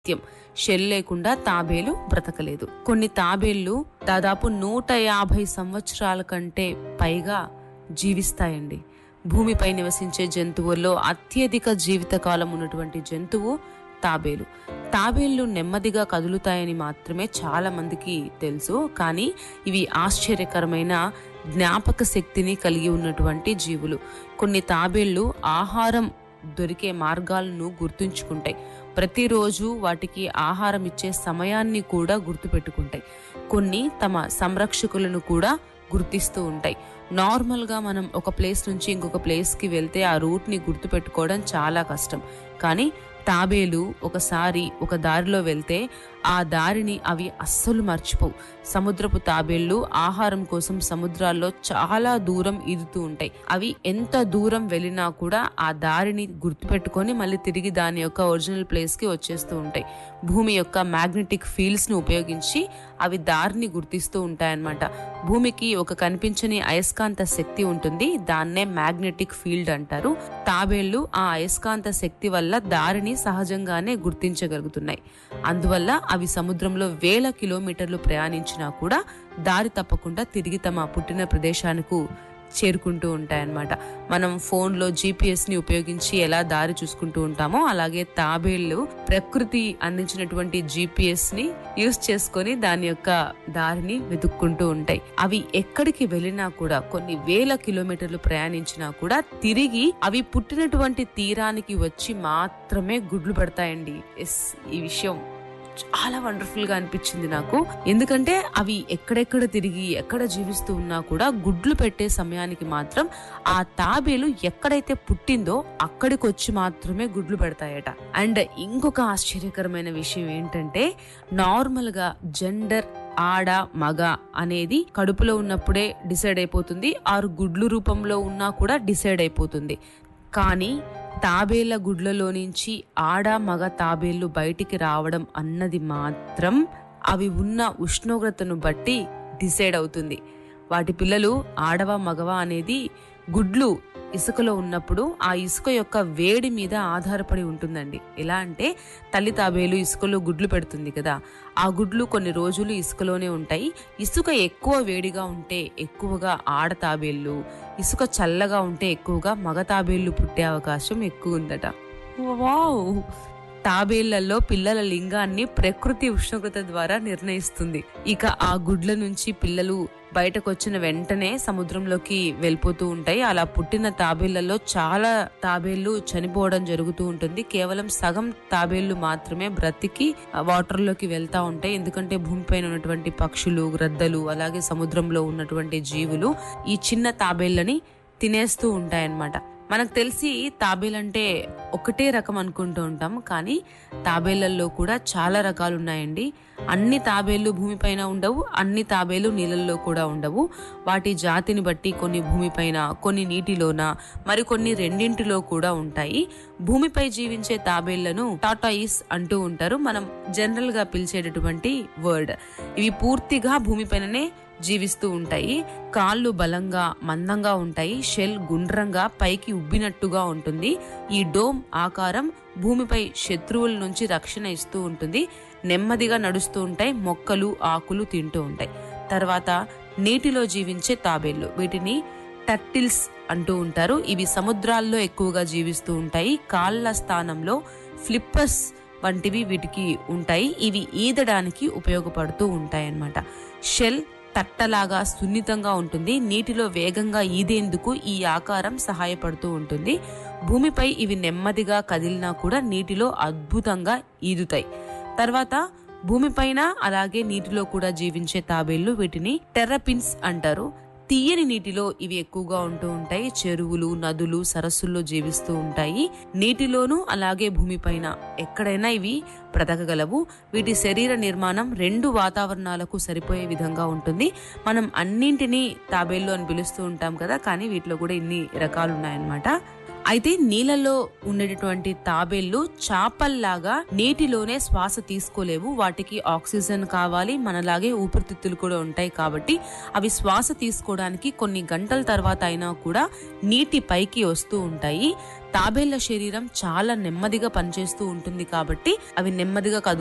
సత్యం shell లేకుండా తాబేలు బ్రతకలేదు కొన్ని తాబేళ్లు దాదాపు నూట యాభై సంవత్సరాల కంటే పైగా జీవిస్తాయండి భూమిపై నివసించే జంతువుల్లో అత్యధిక జీవితకాలం ఉన్నటువంటి జంతువు తాబేలు తాబేళ్లు నెమ్మదిగా కదులుతాయని మాత్రమే చాలా మందికి తెలుసు కానీ ఇవి ఆశ్చర్యకరమైన జ్ఞాపక శక్తిని కలిగి ఉన్నటువంటి జీవులు కొన్ని తాబేళ్లు ఆహారం దొరికే మార్గాలను గుర్తుంచుకుంటాయి ప్రతిరోజు వాటికి ఆహారం ఇచ్చే సమయాన్ని కూడా గుర్తుపెట్టుకుంటాయి కొన్ని తమ సంరక్షకులను కూడా గుర్తిస్తూ ఉంటాయి నార్మల్గా మనం ఒక ప్లేస్ నుంచి ఇంకొక ప్లేస్కి వెళ్తే ఆ రూట్ని గుర్తుపెట్టుకోవడం చాలా కష్టం కానీ తాబేలు ఒకసారి ఒక దారిలో వెళ్తే ఆ దారిని అవి అస్సలు మర్చిపోవు సముద్రపు తాబేళ్లు ఆహారం కోసం సముద్రాల్లో చాలా దూరం ఈదుతూ ఉంటాయి అవి ఎంత దూరం వెళ్ళినా కూడా ఆ దారిని గుర్తుపెట్టుకొని మళ్ళీ తిరిగి దాని యొక్క ఒరిజినల్ ప్లేస్ కి వచ్చేస్తూ ఉంటాయి భూమి యొక్క మ్యాగ్నెటిక్ ఫీల్డ్స్ ని ఉపయోగించి అవి దారిని గుర్తిస్తూ ఉంటాయన్నమాట భూమికి ఒక కనిపించని అయస్కాంత శక్తి ఉంటుంది దాన్నే మ్యాగ్నెటిక్ ఫీల్డ్ అంటారు తాబేళ్లు ఆ అయస్కాంత శక్తి వల్ల దారిని సహజంగానే గుర్తించగలుగుతున్నాయి అందువల్ల అవి సముద్రంలో వేల కిలోమీటర్లు ప్రయాణించినా కూడా దారి తప్పకుండా తిరిగి తమ పుట్టిన ప్రదేశానికి చేరుకుంటూ ఉంటాయన్నమాట మనం ఫోన్లో జీపీఎస్ ని ఉపయోగించి ఎలా దారి చూసుకుంటూ ఉంటామో అలాగే తాబేళ్లు ప్రకృతి అందించినటువంటి జీపీఎస్ ని యూస్ చేసుకొని దాని యొక్క దారిని వెతుక్కుంటూ ఉంటాయి అవి ఎక్కడికి వెళ్ళినా కూడా కొన్ని వేల కిలోమీటర్లు ప్రయాణించినా కూడా తిరిగి అవి పుట్టినటువంటి తీరానికి వచ్చి మాత్రమే గుడ్లు పెడతాయండి ఎస్ ఈ విషయం చాలా వండర్ఫుల్ గా అనిపించింది నాకు ఎందుకంటే అవి ఎక్కడెక్కడ తిరిగి ఎక్కడ జీవిస్తూ ఉన్నా కూడా గుడ్లు పెట్టే సమయానికి మాత్రం ఆ తాబేలు ఎక్కడైతే పుట్టిందో అక్కడికి వచ్చి మాత్రమే గుడ్లు పెడతాయట అండ్ ఇంకొక ఆశ్చర్యకరమైన విషయం ఏంటంటే నార్మల్ గా జెండర్ ఆడ మగ అనేది కడుపులో ఉన్నప్పుడే డిసైడ్ అయిపోతుంది ఆరు గుడ్లు రూపంలో ఉన్నా కూడా డిసైడ్ అయిపోతుంది కానీ తాబేళ్ల గుడ్లలో నుంచి ఆడ మగ తాబేళ్లు బయటికి రావడం అన్నది మాత్రం అవి ఉన్న ఉష్ణోగ్రతను బట్టి డిసైడ్ అవుతుంది వాటి పిల్లలు ఆడవ మగవ అనేది గుడ్లు ఇసుకలో ఉన్నప్పుడు ఆ ఇసుక యొక్క వేడి మీద ఆధారపడి ఉంటుందండి ఎలా అంటే తల్లి తాబేలు ఇసుకలో గుడ్లు పెడుతుంది కదా ఆ గుడ్లు కొన్ని రోజులు ఇసుకలోనే ఉంటాయి ఇసుక ఎక్కువ వేడిగా ఉంటే ఎక్కువగా ఆడ తాబేళ్ళు ఇసుక చల్లగా ఉంటే ఎక్కువగా మగ తాబేళ్లు పుట్టే అవకాశం ఎక్కువ ఉందట వావ్ తాబేళ్లలో పిల్లల లింగాన్ని ప్రకృతి ఉష్ణోగ్రత ద్వారా నిర్ణయిస్తుంది ఇక ఆ గుడ్ల నుంచి పిల్లలు బయటకు వచ్చిన వెంటనే సముద్రంలోకి వెళ్ళిపోతూ ఉంటాయి అలా పుట్టిన తాబేళ్లలో చాలా తాబేళ్లు చనిపోవడం జరుగుతూ ఉంటుంది కేవలం సగం తాబేళ్లు మాత్రమే బ్రతికి వాటర్ లోకి వెళ్తా ఉంటాయి ఎందుకంటే భూమిపైన ఉన్నటువంటి పక్షులు గ్రద్దలు అలాగే సముద్రంలో ఉన్నటువంటి జీవులు ఈ చిన్న తాబేళ్లని తినేస్తూ ఉంటాయన్నమాట మనకు తెలిసి తాబేలంటే ఒకటే రకం అనుకుంటూ ఉంటాం కానీ తాబేళ్లలో కూడా చాలా రకాలు ఉన్నాయండి అన్ని తాబేళ్లు భూమిపైన ఉండవు అన్ని తాబేళ్లు నీళ్ళల్లో కూడా ఉండవు వాటి జాతిని బట్టి కొన్ని భూమిపైన కొన్ని నీటిలోన మరికొన్ని రెండింటిలో కూడా ఉంటాయి భూమిపై జీవించే తాబేళ్లను టాటాయిస్ అంటూ ఉంటారు మనం జనరల్ గా పిలిచేటటువంటి వర్డ్ ఇవి పూర్తిగా భూమిపైననే జీవిస్తూ ఉంటాయి కాళ్ళు బలంగా మందంగా ఉంటాయి షెల్ గుండ్రంగా పైకి ఉబ్బినట్టుగా ఉంటుంది ఈ డోమ్ ఆకారం భూమిపై శత్రువుల నుంచి రక్షణ ఇస్తూ ఉంటుంది నెమ్మదిగా నడుస్తూ ఉంటాయి మొక్కలు ఆకులు తింటూ ఉంటాయి తర్వాత నీటిలో జీవించే తాబేళ్లు వీటిని టర్టిల్స్ అంటూ ఉంటారు ఇవి సముద్రాల్లో ఎక్కువగా జీవిస్తూ ఉంటాయి కాళ్ళ స్థానంలో ఫ్లిప్పర్స్ వంటివి వీటికి ఉంటాయి ఇవి ఈదడానికి ఉపయోగపడుతూ ఉంటాయి అన్నమాట షెల్ తట్టలాగా సున్నితంగా ఉంటుంది నీటిలో వేగంగా ఈదేందుకు ఈ ఆకారం సహాయపడుతూ ఉంటుంది భూమిపై ఇవి నెమ్మదిగా కదిలినా కూడా నీటిలో అద్భుతంగా ఈదుతాయి తర్వాత భూమిపైన అలాగే నీటిలో కూడా జీవించే తాబేళ్లు వీటిని టెర్రపిన్స్ అంటారు తీయని నీటిలో ఇవి ఎక్కువగా ఉంటూ ఉంటాయి చెరువులు నదులు సరస్సుల్లో జీవిస్తూ ఉంటాయి నీటిలోనూ అలాగే భూమిపైన ఎక్కడైనా ఇవి బ్రతకగలవు వీటి శరీర నిర్మాణం రెండు వాతావరణాలకు సరిపోయే విధంగా ఉంటుంది మనం అన్నింటినీ తాబేళ్ళు అని పిలుస్తూ ఉంటాం కదా కానీ వీటిలో కూడా ఇన్ని రకాలు ఉన్నాయన్నమాట అయితే నీళ్ళలో ఉండేటటువంటి తాబేళ్లు చాపల్లాగా నీటిలోనే శ్వాస తీసుకోలేవు వాటికి ఆక్సిజన్ కావాలి మనలాగే ఊపిరితిత్తులు కూడా ఉంటాయి కాబట్టి అవి శ్వాస తీసుకోవడానికి కొన్ని గంటల తర్వాత అయినా కూడా నీటి పైకి వస్తూ ఉంటాయి తాబేళ్ల శరీరం చాలా నెమ్మదిగా పనిచేస్తూ ఉంటుంది కాబట్టి అవి నెమ్మదిగా కదులుతూ